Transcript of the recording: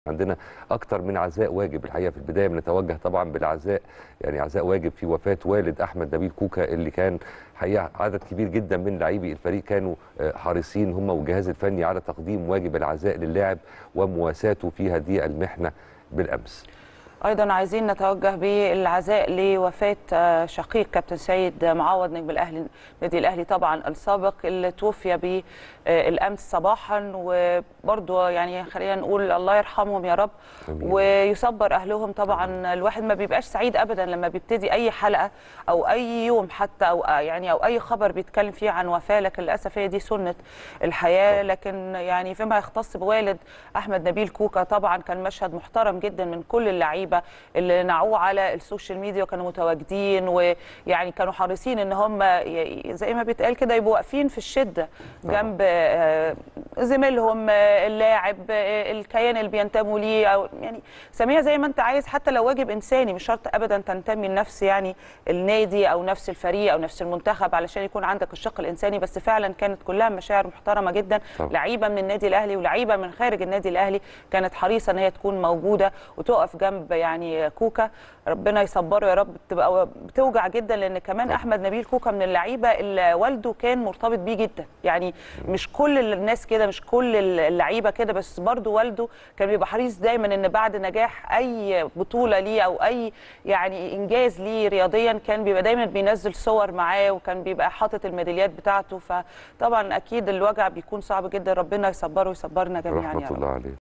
عندنا اكتر من عزاء واجب الحقيقه في البدايه بنتوجه طبعا بالعزاء يعني عزاء واجب في وفاه والد احمد نبيل كوكا اللي كان حقيقه عدد كبير جدا من لاعبي الفريق كانوا آه، حريصين هم والجهاز الفني على تقديم واجب العزاء للاعب ومواساته في هذه المحنه بالامس ايضا عايزين نتوجه بالعزاء لوفاه آه، شقيق كابتن سيد معوض نجم الاهلي النادي الاهلي طبعا السابق اللي توفي بالامس صباحا وبرضه يعني خلينا نقول الله يرحمهم يا رب آمين. ويصبر اهلهم طبعا الواحد ما بيبقاش سعيد ابدا لما بيبتدي اي حلقه او اي يوم حتى او آه، يعني او اي خبر بيتكلم فيه عن وفاه لكن للاسف هي دي سنه الحياه لكن يعني فيما يختص بوالد احمد نبيل كوكا طبعا كان مشهد محترم جدا من كل اللعيبه اللي نعوه على السوشيال ميديا وكانوا متواجدين ويعني كانوا حريصين ان هم ي- زي ما بيتقال كده يبقوا واقفين في الشده جنب آه، زميلهم آه، اللاعب آه، الكيان اللي بينتموا ليه او يعني سميها زي ما انت عايز حتى لو واجب انساني مش شرط ابدا تنتمي لنفس يعني النادي او نفس الفريق او نفس المنتخب علشان يكون عندك الشق الانساني بس فعلا كانت كلها مشاعر محترمه جدا طبعا. لعيبه من النادي الاهلي ولعيبه من خارج النادي الاهلي كانت حريصه ان هي تكون موجوده وتقف جنب يعني كوكا ربنا يصبره يا رب بتبقى بتوجع جدا لان كمان طبعا. احمد نبيل كوكا من اللعيبه اللي والده كان مرتبط بيه جدا يعني مش كل الناس كده مش كل اللعيبه كده بس برضو والده كان بيبقى حريص دايما ان بعد نجاح اي بطوله ليه او اي يعني انجاز ليه رياضيا كان بيبقى دايما بينزل صور معاه وكان بيبقى حاطط الميداليات بتاعته فطبعا اكيد الوجع بيكون صعب جدا ربنا يصبره ويصبرنا جميعا يا رحمه رب الله عليه